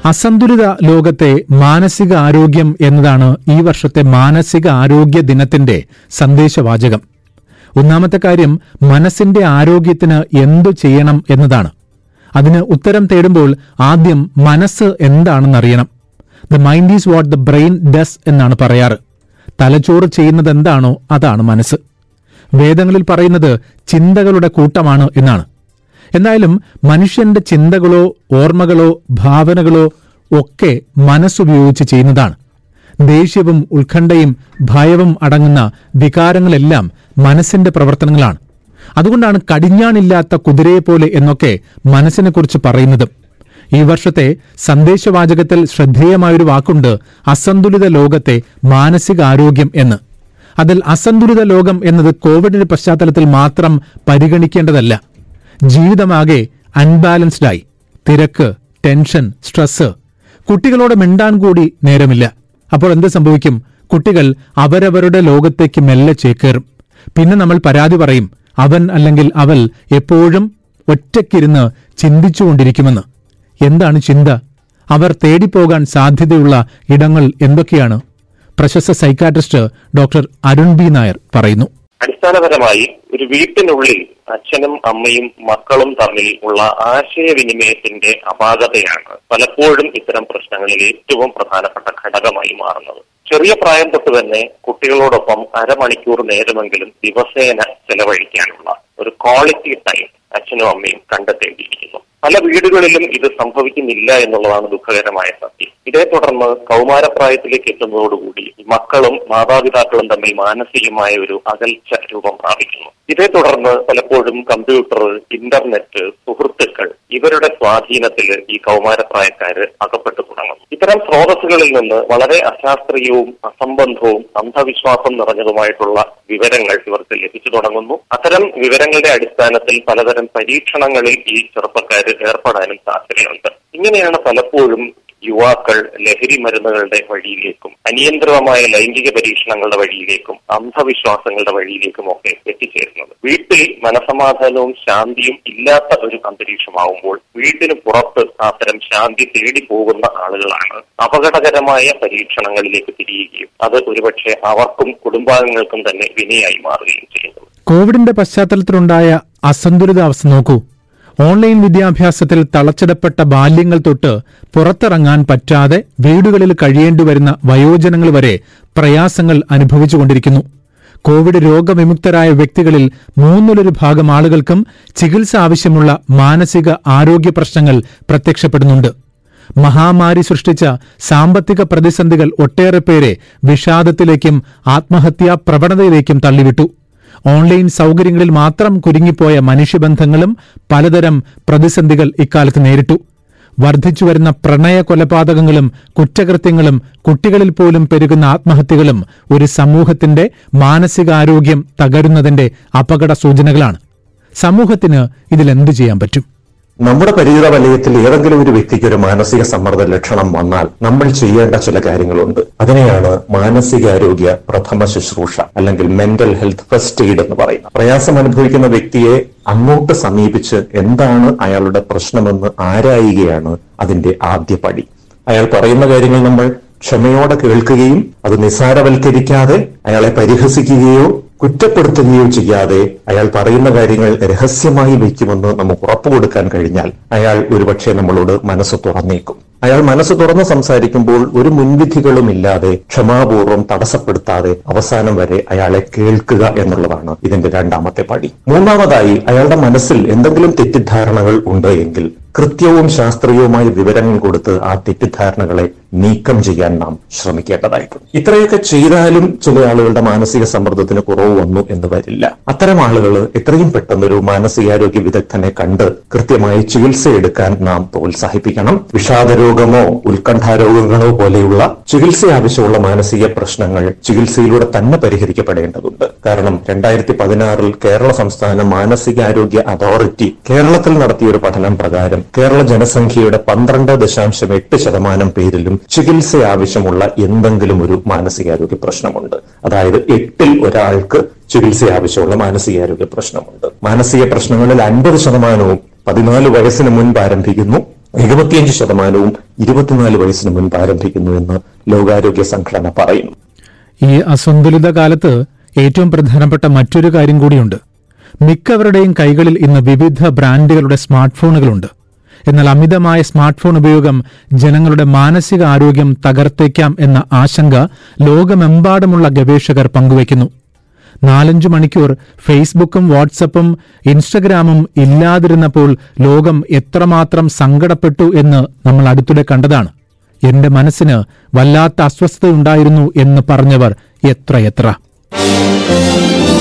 അസന്തുലിത ലോകത്തെ മാനസിക ആരോഗ്യം എന്നതാണ് ഈ വർഷത്തെ മാനസിക ആരോഗ്യ ദിനത്തിന്റെ സന്ദേശവാചകം ഒന്നാമത്തെ കാര്യം മനസ്സിന്റെ ആരോഗ്യത്തിന് എന്തു ചെയ്യണം എന്നതാണ് അതിന് ഉത്തരം തേടുമ്പോൾ ആദ്യം മനസ്സ് എന്താണെന്നറിയണം the mind is what the brain does എന്നാണ് പറയാറ് തലച്ചോറ് ചെയ്യുന്നത് എന്താണോ അതാണ് മനസ്സ് വേദങ്ങളിൽ പറയുന്നത് ചിന്തകളുടെ കൂട്ടമാണ് എന്നാണ് എന്തായാലും മനുഷ്യന്റെ ചിന്തകളോ ഓർമ്മകളോ ഭാവനകളോ ഒക്കെ മനസ്സുപയോഗിച്ച് ചെയ്യുന്നതാണ് ദേഷ്യവും ഉത്കണ്ഠയും ഭയവും അടങ്ങുന്ന വികാരങ്ങളെല്ലാം മനസ്സിന്റെ പ്രവർത്തനങ്ങളാണ് അതുകൊണ്ടാണ് കടിഞ്ഞാണില്ലാത്ത കുതിരയെപ്പോലെ എന്നൊക്കെ മനസ്സിനെക്കുറിച്ച് പറയുന്നത് ഈ വർഷത്തെ സന്ദേശവാചകത്തിൽ ശ്രദ്ധേയമായൊരു വാക്കുണ്ട് അസന്തുലിത ലോകത്തെ മാനസികാരോഗ്യം എന്ന് അതിൽ അസന്തുലിത ലോകം എന്നത് കോവിഡിന്റെ പശ്ചാത്തലത്തിൽ മാത്രം പരിഗണിക്കേണ്ടതല്ല ജീവിതമാകെ അൺബാലൻസ്ഡായി തിരക്ക് ടെൻഷൻ സ്ട്രെസ് കുട്ടികളോട് മിണ്ടാൻ കൂടി നേരമില്ല അപ്പോൾ എന്ത് സംഭവിക്കും കുട്ടികൾ അവരവരുടെ ലോകത്തേക്ക് മെല്ലെ ചേക്കേറും പിന്നെ നമ്മൾ പരാതി പറയും അവൻ അല്ലെങ്കിൽ അവൾ എപ്പോഴും ഒറ്റയ്ക്കിരുന്ന് ചിന്തിച്ചുകൊണ്ടിരിക്കുമെന്ന് എന്താണ് ചിന്ത അവർ തേടിപ്പോകാൻ സാധ്യതയുള്ള ഇടങ്ങൾ എന്തൊക്കെയാണ് പ്രശസ്ത psychiatrist doctor Arun B Nair പറയുന്നു അടിസ്ഥാനപരമായി ഒരു വീട്ടിനുള്ളിൽ അച്ഛനും അമ്മയും മക്കളും തമ്മിൽ ഉള്ള ആശയവിനിമയത്തിന്റെ അപാകതയാണ് പലപ്പോഴും ഇത്തരം പ്രശ്നങ്ങളിൽ ഏറ്റവും പ്രധാനപ്പെട്ട ഘടകമായി മാറുന്നത് ചെറിയ പ്രായം തൊട്ട് തന്നെ കുട്ടികളോടൊപ്പം അരമണിക്കൂർ നേരമെങ്കിലും ദിവസേന ചെലവഴിക്കാനുള്ള ഒരു ക്വാളിറ്റി ടൈം അച്ഛനും അമ്മയും കണ്ടെത്തേണ്ടിയിരിക്കുന്നു പല വീടുകളിലും ഇത് സംഭവിക്കുന്നില്ല എന്നുള്ളതാണ് ദുഃഖകരമായ സത്യം ഇതേ തുടർന്ന് കൗമാരപ്രായത്തിലേക്ക് എത്തുന്നതോടുകൂടി മക്കളും മാതാപിതാക്കളും തമ്മിൽ മാനസികമായ ഒരു അകൽച്ച രൂപം പ്രാപിക്കുന്നു ഇതേ തുടർന്ന് പലപ്പോഴും കമ്പ്യൂട്ടർ ഇന്റർനെറ്റ് സുഹൃത്തുക്കൾ ഇവരുടെ സ്വാധീനത്തിൽ ഈ കൗമാരപ്രായക്കാര് അകപ്പെട്ടു തുടങ്ങുന്നു ഇത്തരം സ്രോതസ്സുകളിൽ നിന്ന് വളരെ അശാസ്ത്രീയവും അസംബന്ധവും അന്ധവിശ്വാസം നിറഞ്ഞതുമായിട്ടുള്ള വിവരങ്ങൾ ഇവർക്ക് ലഭിച്ചു തുടങ്ങുന്നു അത്തരം വിവരങ്ങളുടെ അടിസ്ഥാനത്തിൽ പലതരം പരീക്ഷണങ്ങളിൽ ഈ ചെറുപ്പക്കാർ ഏർപ്പെടാനും സാധ്യതയുണ്ട് ഇങ്ങനെയാണ് പലപ്പോഴും യുവാക്കൾ ലഹരി മരുന്നുകളുടെ വഴിയിലേക്കും അനിയന്ത്രിതമായ ലൈംഗിക പരീക്ഷണങ്ങളുടെ വഴിയിലേക്കും അന്ധവിശ്വാസങ്ങളുടെ വഴിയിലേക്കും ഒക്കെ എത്തിച്ചേരുന്നത് വീട്ടിൽ മനസമാധാനവും ശാന്തിയും ഇല്ലാത്ത ഒരു അന്തരീക്ഷമാവുമ്പോൾ വീട്ടിന് പുറത്ത് അത്തരം ശാന്തി തേടി പോകുന്ന ആളുകളാണ് അപകടകരമായ പരീക്ഷണങ്ങളിലേക്ക് തിരിയുകയും അത് ഒരുപക്ഷെ അവർക്കും കുടുംബാംഗങ്ങൾക്കും തന്നെ വിനയായി മാറുകയും ചെയ്യുന്നത് കോവിഡിന്റെ പശ്ചാത്തലത്തിലുണ്ടായ അസന്തുലിത അവസ്ഥ നോക്കൂ ഓൺലൈൻ വിദ്യാഭ്യാസത്തിൽ തളച്ചിടപ്പെട്ട ബാല്യങ്ങൾ തൊട്ട് പുറത്തിറങ്ങാൻ പറ്റാതെ വീടുകളിൽ കഴിയേണ്ടിവരുന്ന വയോജനങ്ങൾ വരെ പ്രയാസങ്ങൾ അനുഭവിച്ചുകൊണ്ടിരിക്കുന്നു കോവിഡ് രോഗവിമുക്തരായ വ്യക്തികളിൽ മൂന്നിലൊരു ഭാഗം ആളുകൾക്കും ചികിത്സ ആവശ്യമുള്ള മാനസിക ആരോഗ്യ പ്രശ്നങ്ങൾ പ്രത്യക്ഷപ്പെടുന്നുണ്ട് മഹാമാരി സൃഷ്ടിച്ച സാമ്പത്തിക പ്രതിസന്ധികൾ ഒട്ടേറെ പേരെ വിഷാദത്തിലേക്കും ആത്മഹത്യാ പ്രവണതയിലേക്കും തള്ളിവിട്ടു ഓൺലൈൻ സൗകര്യങ്ങളിൽ മാത്രം കുരുങ്ങിപ്പോയ മനുഷ്യബന്ധങ്ങളും പലതരം പ്രതിസന്ധികൾ ഇക്കാലത്ത് നേരിട്ടു വർദ്ധിച്ചുവരുന്ന പ്രണയ കൊലപാതകങ്ങളും കുറ്റകൃത്യങ്ങളും കുട്ടികളിൽ പോലും പെരുകുന്ന ആത്മഹത്യകളും ഒരു സമൂഹത്തിന്റെ മാനസികാരോഗ്യം തകരുന്നതിന്റെ അപകട സൂചനകളാണ് സമൂഹത്തിന് ഇതിലെന്തു ചെയ്യാൻ പറ്റും നമ്മുടെ പരിചിത വലയത്തിൽ ഏതെങ്കിലും ഒരു വ്യക്തിക്ക് ഒരു മാനസിക സമ്മർദ്ദ ലക്ഷണം വന്നാൽ നമ്മൾ ചെയ്യേണ്ട ചില കാര്യങ്ങളുണ്ട് അതിനെയാണ് മാനസികാരോഗ്യ പ്രഥമ ശുശ്രൂഷ അല്ലെങ്കിൽ മെന്റൽ ഹെൽത്ത് ഫസ്റ്റ് എയ്ഡ് എന്ന് പറയുന്നത് പ്രയാസം അനുഭവിക്കുന്ന വ്യക്തിയെ അങ്ങോട്ട് സമീപിച്ച് എന്താണ് അയാളുടെ പ്രശ്നമെന്ന് ആരായുകയാണ് അതിന്റെ ആദ്യ പടി അയാൾ പറയുന്ന കാര്യങ്ങൾ നമ്മൾ ക്ഷമയോടെ കേൾക്കുകയും അത് നിസ്സാരവൽക്കരിക്കാതെ അയാളെ പരിഹസിക്കുകയോ കുറ്റപ്പെടുത്തുകയോ ചെയ്യാതെ അയാൾ പറയുന്ന കാര്യങ്ങൾ രഹസ്യമായി വയ്ക്കുമെന്ന് നമുക്ക് ഉറപ്പു കൊടുക്കാൻ കഴിഞ്ഞാൽ അയാൾ ഒരുപക്ഷെ നമ്മളോട് മനസ്സ് തുറന്നേക്കും അയാൾ മനസ്സ് തുറന്ന് സംസാരിക്കുമ്പോൾ ഒരു മുൻവിധികളും ഇല്ലാതെ ക്ഷമാപൂർവ്വം തടസ്സപ്പെടുത്താതെ അവസാനം വരെ അയാളെ കേൾക്കുക എന്നുള്ളതാണ് ഇതിന്റെ രണ്ടാമത്തെ പടി മൂന്നാമതായി അയാളുടെ മനസ്സിൽ എന്തെങ്കിലും തെറ്റിദ്ധാരണകൾ ഉണ്ട് എങ്കിൽ കൃത്യവും ശാസ്ത്രീയവുമായ വിവരങ്ങൾ കൊടുത്ത് ആ തെറ്റിദ്ധാരണകളെ നീക്കം ചെയ്യാൻ നാം ശ്രമിക്കേണ്ടതായിട്ടുണ്ട് ഇത്രയൊക്കെ ചെയ്താലും ചില ആളുകളുടെ മാനസിക സമ്മർദ്ദത്തിന് കുറവ് വന്നു എന്ന് വരില്ല അത്തരം ആളുകൾ എത്രയും പെട്ടെന്ന് ഒരു മാനസികാരോഗ്യ വിദഗ്ധനെ കണ്ട് കൃത്യമായി ചികിത്സയെടുക്കാൻ നാം പ്രോത്സാഹിപ്പിക്കണം വിഷാദരോഗമോ ഉത്കണ്ഠാരോഗങ്ങളോ പോലെയുള്ള ചികിത്സ ആവശ്യമുള്ള മാനസിക പ്രശ്നങ്ങൾ ചികിത്സയിലൂടെ തന്നെ പരിഹരിക്കപ്പെടേണ്ടതുണ്ട് കാരണം രണ്ടായിരത്തി പതിനാറിൽ കേരള സംസ്ഥാന മാനസികാരോഗ്യ അതോറിറ്റി കേരളത്തിൽ നടത്തിയ ഒരു പഠനം പ്രകാരം കേരള ജനസംഖ്യയുടെ പന്ത്രണ്ട് ദശാംശം എട്ട് ശതമാനം പേരിലും ചികിത്സ ആവശ്യമുള്ള എന്തെങ്കിലും ഒരു മാനസികാരോഗ്യ പ്രശ്നമുണ്ട് അതായത് എട്ടിൽ ഒരാൾക്ക് ചികിത്സ ആവശ്യമുള്ള മാനസികാരോഗ്യ പ്രശ്നമുണ്ട് മാനസിക പ്രശ്നങ്ങളിൽ അൻപത് ശതമാനവും പതിനാല് വയസ്സിന് മുൻപ് ആരംഭിക്കുന്നു എഴുപത്തിയഞ്ച് ശതമാനവും ഇരുപത്തിനാല് വയസ്സിന് മുൻപ് ആരംഭിക്കുന്നു എന്ന് ലോകാരോഗ്യ സംഘടന പറയുന്നു ഈ അസന്തുലിത കാലത്ത് ഏറ്റവും പ്രധാനപ്പെട്ട മറ്റൊരു കാര്യം കൂടിയുണ്ട് മിക്കവരുടെയും കൈകളിൽ ഇന്ന് വിവിധ ബ്രാൻഡുകളുടെ സ്മാർട്ട് ഫോണുകളുണ്ട് എന്നാൽ അമിതമായ സ്മാർട്ട് ഫോൺ ഉപയോഗം ജനങ്ങളുടെ മാനസിക ആരോഗ്യം തകർത്തേക്കാം എന്ന ആശങ്ക ലോകമെമ്പാടുമുള്ള ഗവേഷകർ പങ്കുവയ്ക്കുന്നു നാലഞ്ചു മണിക്കൂർ ഫേസ്ബുക്കും വാട്സപ്പും ഇൻസ്റ്റഗ്രാമും ഇല്ലാതിരുന്നപ്പോൾ ലോകം എത്രമാത്രം സങ്കടപ്പെട്ടു എന്ന് നമ്മൾ അടുത്തിടെ കണ്ടതാണ് എന്റെ മനസ്സിന് വല്ലാത്ത അസ്വസ്ഥതയുണ്ടായിരുന്നു എന്ന് പറഞ്ഞവർ എത്രയെത്ര